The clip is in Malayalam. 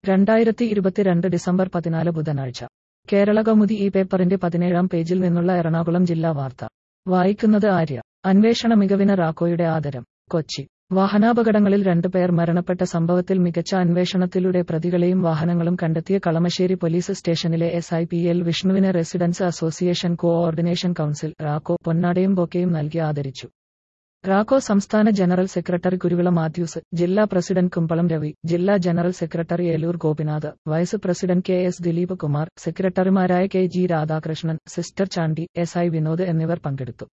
രണ്ടായിരത്തി ഇരുപത്തിരണ്ട് ഡിസംബർ പതിനാല് ബുധനാഴ്ച കേരള കൗമുദി ഈ പേപ്പറിന്റെ പതിനേഴാം പേജിൽ നിന്നുള്ള എറണാകുളം ജില്ലാ വാർത്ത വായിക്കുന്നത് ആര്യ അന്വേഷണ മികവിന് റാക്കോയുടെ ആദരം കൊച്ചി വാഹനാപകടങ്ങളിൽ രണ്ടുപേർ മരണപ്പെട്ട സംഭവത്തിൽ മികച്ച അന്വേഷണത്തിലൂടെ പ്രതികളെയും വാഹനങ്ങളും കണ്ടെത്തിയ കളമശ്ശേരി പോലീസ് സ്റ്റേഷനിലെ എസ് ഐ പി എൽ വിഷ്ണുവിനെ residence association coordination council Raco പൊന്നാടയും ബൊക്കെയും നൽകി ആദരിച്ചു റാക്കോ സംസ്ഥാന ജനറൽ സെക്രട്ടറി കുരുവിള മാത്യൂസ് ജില്ലാ പ്രസിഡന്റ് കുമ്പളം രവി ജില്ലാ general secretary Eloor Gopinath vice president K S Dileep Kumar സെക്രട്ടറിമാരായ K G Radhakrishnan sister Chandy S I Vinod എന്നിവർ പങ്കെടുത്തു